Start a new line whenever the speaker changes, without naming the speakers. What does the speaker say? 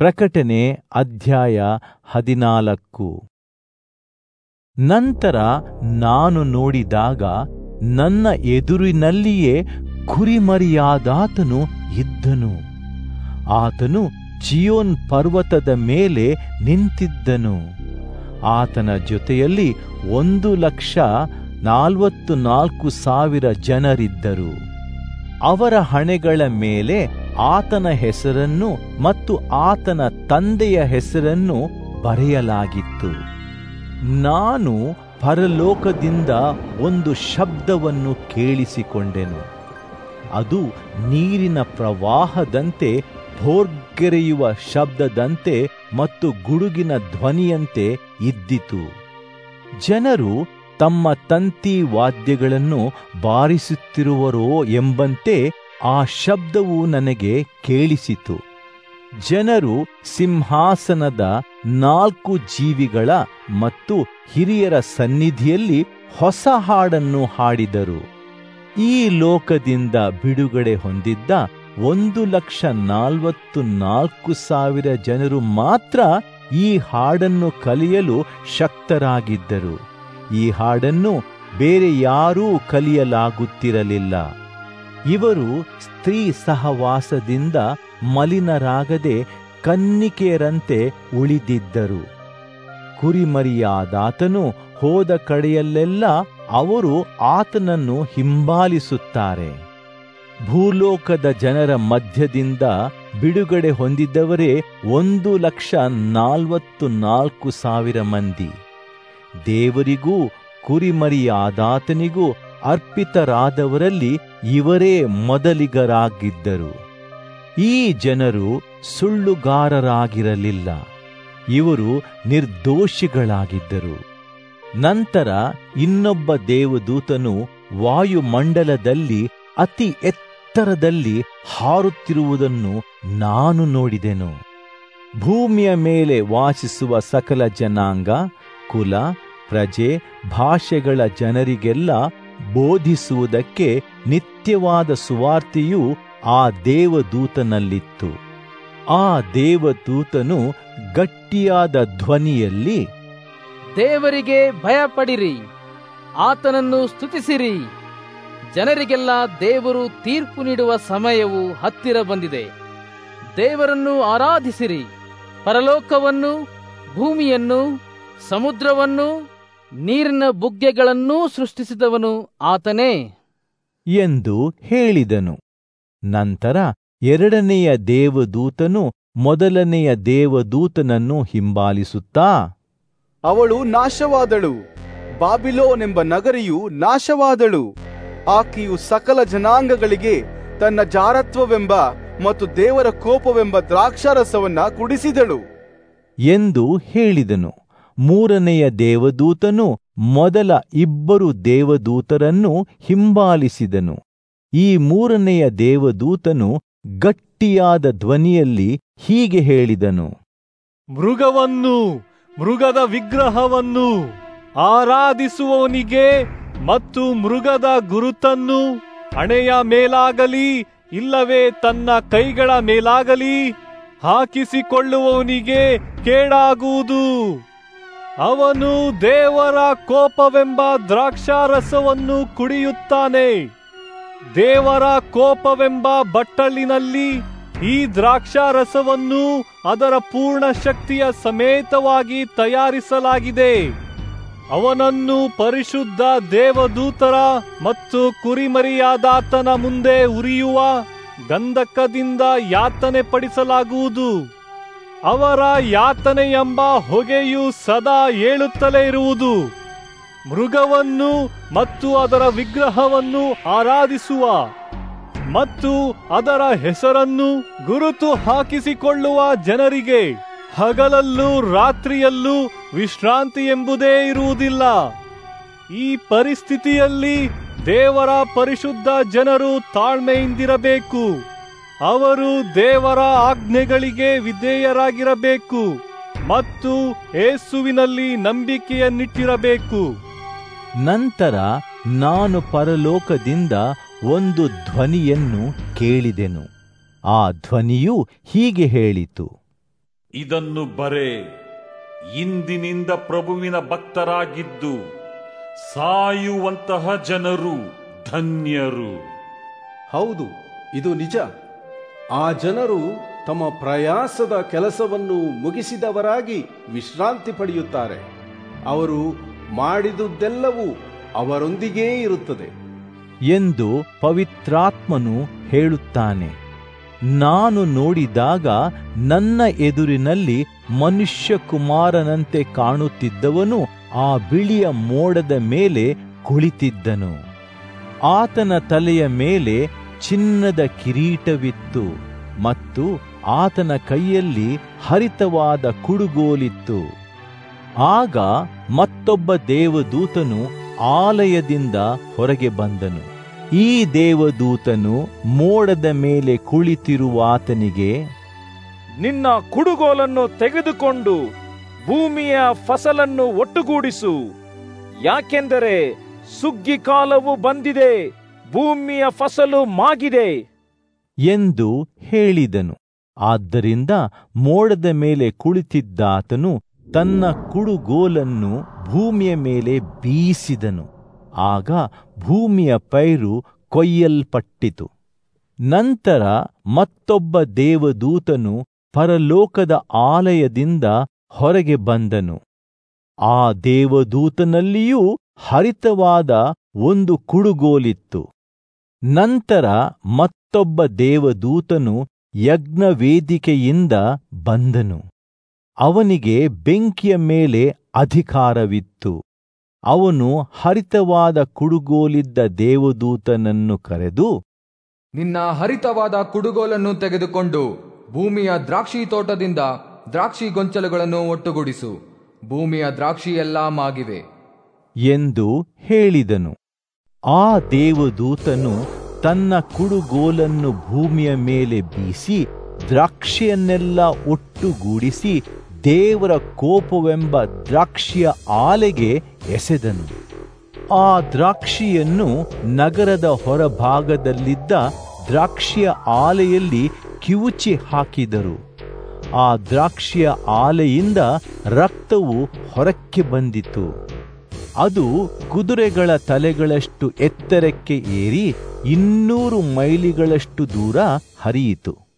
ಪ್ರಕಟಣೆ ಅಧ್ಯಾಯ ಹದಿನಾಲ್ಕು ನಂತರ ನಾನು ನೋಡಿದಾಗ ನನ್ನ ಎದುರಿನಲ್ಲಿಯೇ ಕುರಿಮರಿಯಾದಾತನು ಇದ್ದನು ಆತನು ಚಿಯೋನ್ ಪರ್ವತದ ಮೇಲೆ ನಿಂತಿದ್ದನು ಆತನ ಜೊತೆಯಲ್ಲಿ ಒಂದು ಲಕ್ಷ ನಾಲ್ವತ್ತು ನಾಲ್ಕು ಸಾವಿರ ಜನರಿದ್ದರು ಅವರ ಹಣೆಗಳ ಮೇಲೆ ಆತನ ಹೆಸರನ್ನು ಮತ್ತು ಆತನ ತಂದೆಯ ಹೆಸರನ್ನು ಬರೆಯಲಾಗಿತ್ತು ನಾನು ಪರಲೋಕದಿಂದ ಒಂದು ಶಬ್ದವನ್ನು ಕೇಳಿಸಿಕೊಂಡೆನು ಅದು ನೀರಿನ ಪ್ರವಾಹದಂತೆ ಭೋರ್ಗೆರೆಯುವ ಶಬ್ದದಂತೆ ಮತ್ತು ಗುಡುಗಿನ ಧ್ವನಿಯಂತೆ ಇದ್ದಿತು ಜನರು ತಮ್ಮ ತಂತಿ ವಾದ್ಯಗಳನ್ನು ಬಾರಿಸುತ್ತಿರುವರೋ ಎಂಬಂತೆ ಆ ಶಬ್ದವು ನನಗೆ ಕೇಳಿಸಿತು ಜನರು ಸಿಂಹಾಸನದ ನಾಲ್ಕು ಜೀವಿಗಳ ಮತ್ತು ಹಿರಿಯರ ಸನ್ನಿಧಿಯಲ್ಲಿ ಹೊಸ ಹಾಡನ್ನು ಹಾಡಿದರು ಈ ಲೋಕದಿಂದ ಬಿಡುಗಡೆ ಹೊಂದಿದ್ದ ಒಂದು ಲಕ್ಷ ನಾಲ್ವತ್ತು ನಾಲ್ಕು ಸಾವಿರ ಜನರು ಮಾತ್ರ ಈ ಹಾಡನ್ನು ಕಲಿಯಲು ಶಕ್ತರಾಗಿದ್ದರು ಈ ಹಾಡನ್ನು ಬೇರೆ ಯಾರೂ ಕಲಿಯಲಾಗುತ್ತಿರಲಿಲ್ಲ ಇವರು ಸ್ತ್ರೀ ಸಹವಾಸದಿಂದ ಮಲಿನರಾಗದೆ ಕನ್ನಿಕೆಯರಂತೆ ಉಳಿದಿದ್ದರು ಕುರಿಮರಿಯಾದಾತನು ಹೋದ ಕಡೆಯಲ್ಲೆಲ್ಲ ಅವರು ಆತನನ್ನು ಹಿಂಬಾಲಿಸುತ್ತಾರೆ ಭೂಲೋಕದ ಜನರ ಮಧ್ಯದಿಂದ ಬಿಡುಗಡೆ ಹೊಂದಿದ್ದವರೇ ಒಂದು ಲಕ್ಷ ನಾಲ್ವತ್ತು ನಾಲ್ಕು ಸಾವಿರ ಮಂದಿ ದೇವರಿಗೂ ಕುರಿಮರಿಯಾದಾತನಿಗೂ ಅರ್ಪಿತರಾದವರಲ್ಲಿ ಇವರೇ ಮೊದಲಿಗರಾಗಿದ್ದರು ಈ ಜನರು ಸುಳ್ಳುಗಾರರಾಗಿರಲಿಲ್ಲ ಇವರು ನಿರ್ದೋಷಿಗಳಾಗಿದ್ದರು ನಂತರ ಇನ್ನೊಬ್ಬ ದೇವದೂತನು ವಾಯುಮಂಡಲದಲ್ಲಿ ಅತಿ ಎತ್ತರದಲ್ಲಿ ಹಾರುತ್ತಿರುವುದನ್ನು ನಾನು ನೋಡಿದೆನು ಭೂಮಿಯ ಮೇಲೆ ವಾಸಿಸುವ ಸಕಲ ಜನಾಂಗ ಕುಲ ಪ್ರಜೆ ಭಾಷೆಗಳ ಜನರಿಗೆಲ್ಲ ಬೋಧಿಸುವುದಕ್ಕೆ ನಿತ್ಯವಾದ ಸುವಾರ್ತೆಯು ಆ ದೇವದೂತನಲ್ಲಿತ್ತು ಆ ದೇವದೂತನು ಗಟ್ಟಿಯಾದ ಧ್ವನಿಯಲ್ಲಿ
ದೇವರಿಗೆ ಭಯಪಡಿರಿ ಆತನನ್ನು ಸ್ತುತಿಸಿರಿ ಜನರಿಗೆಲ್ಲ ದೇವರು ತೀರ್ಪು ನೀಡುವ ಸಮಯವು ಹತ್ತಿರ ಬಂದಿದೆ ದೇವರನ್ನು ಆರಾಧಿಸಿರಿ ಪರಲೋಕವನ್ನು ಭೂಮಿಯನ್ನು ಸಮುದ್ರವನ್ನು ನೀರಿನ ಬುಗ್ಗೆಗಳನ್ನೂ ಸೃಷ್ಟಿಸಿದವನು ಆತನೇ
ಎಂದು ಹೇಳಿದನು ನಂತರ ಎರಡನೆಯ ದೇವದೂತನು ಮೊದಲನೆಯ ದೇವದೂತನನ್ನು ಹಿಂಬಾಲಿಸುತ್ತಾ
ಅವಳು ನಾಶವಾದಳು ಬಾಬಿಲೋನೆಂಬ ನಗರಿಯು ನಾಶವಾದಳು ಆಕೆಯು ಸಕಲ ಜನಾಂಗಗಳಿಗೆ ತನ್ನ ಜಾರತ್ವವೆಂಬ ಮತ್ತು ದೇವರ ಕೋಪವೆಂಬ ದ್ರಾಕ್ಷಾರಸವನ್ನ ಕುಡಿಸಿದಳು
ಎಂದು ಹೇಳಿದನು ಮೂರನೆಯ ದೇವದೂತನು ಮೊದಲ ಇಬ್ಬರು ದೇವದೂತರನ್ನು ಹಿಂಬಾಲಿಸಿದನು ಈ ಮೂರನೆಯ ದೇವದೂತನು ಗಟ್ಟಿಯಾದ ಧ್ವನಿಯಲ್ಲಿ ಹೀಗೆ ಹೇಳಿದನು
ಮೃಗವನ್ನು ಮೃಗದ ವಿಗ್ರಹವನ್ನು ಆರಾಧಿಸುವವನಿಗೆ ಮತ್ತು ಮೃಗದ ಗುರುತನ್ನು ಹಣೆಯ ಮೇಲಾಗಲಿ ಇಲ್ಲವೇ ತನ್ನ ಕೈಗಳ ಮೇಲಾಗಲಿ ಹಾಕಿಸಿಕೊಳ್ಳುವವನಿಗೆ ಕೇಡಾಗುವುದು ಅವನು ದೇವರ ಕೋಪವೆಂಬ ದ್ರಾಕ್ಷಾರಸವನ್ನು ಕುಡಿಯುತ್ತಾನೆ ದೇವರ ಕೋಪವೆಂಬ ಬಟ್ಟಲಿನಲ್ಲಿ ಈ ದ್ರಾಕ್ಷಾರಸವನ್ನು ಅದರ ಪೂರ್ಣ ಶಕ್ತಿಯ ಸಮೇತವಾಗಿ ತಯಾರಿಸಲಾಗಿದೆ ಅವನನ್ನು ಪರಿಶುದ್ಧ ದೇವದೂತರ ಮತ್ತು ಕುರಿಮರಿಯಾದಾತನ ಮುಂದೆ ಉರಿಯುವ ಗಂಧಕದಿಂದ ಯಾತನೆ ಪಡಿಸಲಾಗುವುದು ಅವರ ಯಾತನೆ ಎಂಬ ಹೊಗೆಯು ಸದಾ ಏಳುತ್ತಲೇ ಇರುವುದು ಮೃಗವನ್ನು ಮತ್ತು ಅದರ ವಿಗ್ರಹವನ್ನು ಆರಾಧಿಸುವ ಮತ್ತು ಅದರ ಹೆಸರನ್ನು ಗುರುತು ಹಾಕಿಸಿಕೊಳ್ಳುವ ಜನರಿಗೆ ಹಗಲಲ್ಲೂ ರಾತ್ರಿಯಲ್ಲೂ ವಿಶ್ರಾಂತಿ ಎಂಬುದೇ ಇರುವುದಿಲ್ಲ ಈ ಪರಿಸ್ಥಿತಿಯಲ್ಲಿ ದೇವರ ಪರಿಶುದ್ಧ ಜನರು ತಾಳ್ಮೆಯಿಂದಿರಬೇಕು ಅವರು ದೇವರ ಆಜ್ಞೆಗಳಿಗೆ ವಿಧೇಯರಾಗಿರಬೇಕು ಮತ್ತು ಏಸುವಿನಲ್ಲಿ ನಂಬಿಕೆಯನ್ನಿಟ್ಟಿರಬೇಕು
ನಂತರ ನಾನು ಪರಲೋಕದಿಂದ ಒಂದು ಧ್ವನಿಯನ್ನು ಕೇಳಿದೆನು ಆ ಧ್ವನಿಯು ಹೀಗೆ ಹೇಳಿತು
ಇದನ್ನು ಬರೆ ಇಂದಿನಿಂದ ಪ್ರಭುವಿನ ಭಕ್ತರಾಗಿದ್ದು ಸಾಯುವಂತಹ ಜನರು ಧನ್ಯರು
ಹೌದು ಇದು ನಿಜ ಆ ಜನರು ತಮ್ಮ ಪ್ರಯಾಸದ ಕೆಲಸವನ್ನು ಮುಗಿಸಿದವರಾಗಿ ವಿಶ್ರಾಂತಿ ಪಡೆಯುತ್ತಾರೆ ಅವರು ಮಾಡಿದುದೆಲ್ಲವೂ ಅವರೊಂದಿಗೇ ಇರುತ್ತದೆ
ಎಂದು ಪವಿತ್ರಾತ್ಮನು ಹೇಳುತ್ತಾನೆ ನಾನು ನೋಡಿದಾಗ ನನ್ನ ಎದುರಿನಲ್ಲಿ ಮನುಷ್ಯ ಕುಮಾರನಂತೆ ಕಾಣುತ್ತಿದ್ದವನು ಆ ಬಿಳಿಯ ಮೋಡದ ಮೇಲೆ ಕುಳಿತಿದ್ದನು ಆತನ ತಲೆಯ ಮೇಲೆ ಚಿನ್ನದ ಕಿರೀಟವಿತ್ತು ಮತ್ತು ಆತನ ಕೈಯಲ್ಲಿ ಹರಿತವಾದ ಕುಡುಗೋಲಿತ್ತು ಆಗ ಮತ್ತೊಬ್ಬ ದೇವದೂತನು ಆಲಯದಿಂದ ಹೊರಗೆ ಬಂದನು ಈ ದೇವದೂತನು ಮೋಡದ ಮೇಲೆ ಕುಳಿತಿರುವಾತನಿಗೆ
ನಿನ್ನ ಕುಡುಗೋಲನ್ನು ತೆಗೆದುಕೊಂಡು ಭೂಮಿಯ ಫಸಲನ್ನು ಒಟ್ಟುಗೂಡಿಸು ಯಾಕೆಂದರೆ ಸುಗ್ಗಿ ಕಾಲವು ಬಂದಿದೆ ಭೂಮಿಯ ಫಸಲು ಮಾಗಿದೆ
ಎಂದು ಹೇಳಿದನು ಆದ್ದರಿಂದ ಮೋಡದ ಮೇಲೆ ಕುಳಿತಿದ್ದಾತನು ತನ್ನ ಕುಡುಗೋಲನ್ನು ಭೂಮಿಯ ಮೇಲೆ ಬೀಸಿದನು ಆಗ ಭೂಮಿಯ ಪೈರು ಕೊಯ್ಯಲ್ಪಟ್ಟಿತು ನಂತರ ಮತ್ತೊಬ್ಬ ದೇವದೂತನು ಪರಲೋಕದ ಆಲಯದಿಂದ ಹೊರಗೆ ಬಂದನು ಆ ದೇವದೂತನಲ್ಲಿಯೂ ಹರಿತವಾದ ಒಂದು ಕುಡುಗೋಲಿತ್ತು ನಂತರ ಮತ್ತೊಬ್ಬ ದೇವದೂತನು ಯಜ್ಞವೇದಿಕೆಯಿಂದ ಬಂದನು ಅವನಿಗೆ ಬೆಂಕಿಯ ಮೇಲೆ ಅಧಿಕಾರವಿತ್ತು ಅವನು ಹರಿತವಾದ ಕುಡುಗೋಲಿದ್ದ ದೇವದೂತನನ್ನು ಕರೆದು
ನಿನ್ನ ಹರಿತವಾದ ಕುಡುಗೋಲನ್ನು ತೆಗೆದುಕೊಂಡು ಭೂಮಿಯ ದ್ರಾಕ್ಷಿ ತೋಟದಿಂದ ದ್ರಾಕ್ಷಿ ಗೊಂಚಲುಗಳನ್ನು ಒಟ್ಟುಗೂಡಿಸು ಭೂಮಿಯ ದ್ರಾಕ್ಷಿ ಎಲ್ಲಾ ಮಾಗಿವೆ
ಎಂದು ಹೇಳಿದನು ಆ ದೇವದೂತನು ತನ್ನ ಕುಡುಗೋಲನ್ನು ಭೂಮಿಯ ಮೇಲೆ ಬೀಸಿ ದ್ರಾಕ್ಷಿಯನ್ನೆಲ್ಲ ಒಟ್ಟುಗೂಡಿಸಿ ದೇವರ ಕೋಪವೆಂಬ ದ್ರಾಕ್ಷಿಯ ಆಲೆಗೆ ಎಸೆದನು ಆ ದ್ರಾಕ್ಷಿಯನ್ನು ನಗರದ ಹೊರಭಾಗದಲ್ಲಿದ್ದ ದ್ರಾಕ್ಷಿಯ ಆಲೆಯಲ್ಲಿ ಕಿವುಚಿ ಹಾಕಿದರು ಆ ದ್ರಾಕ್ಷಿಯ ಆಲೆಯಿಂದ ರಕ್ತವು ಹೊರಕ್ಕೆ ಬಂದಿತು ಅದು ಕುದುರೆಗಳ ತಲೆಗಳಷ್ಟು ಎತ್ತರಕ್ಕೆ ಏರಿ ಇನ್ನೂರು ಮೈಲಿಗಳಷ್ಟು ದೂರ ಹರಿಯಿತು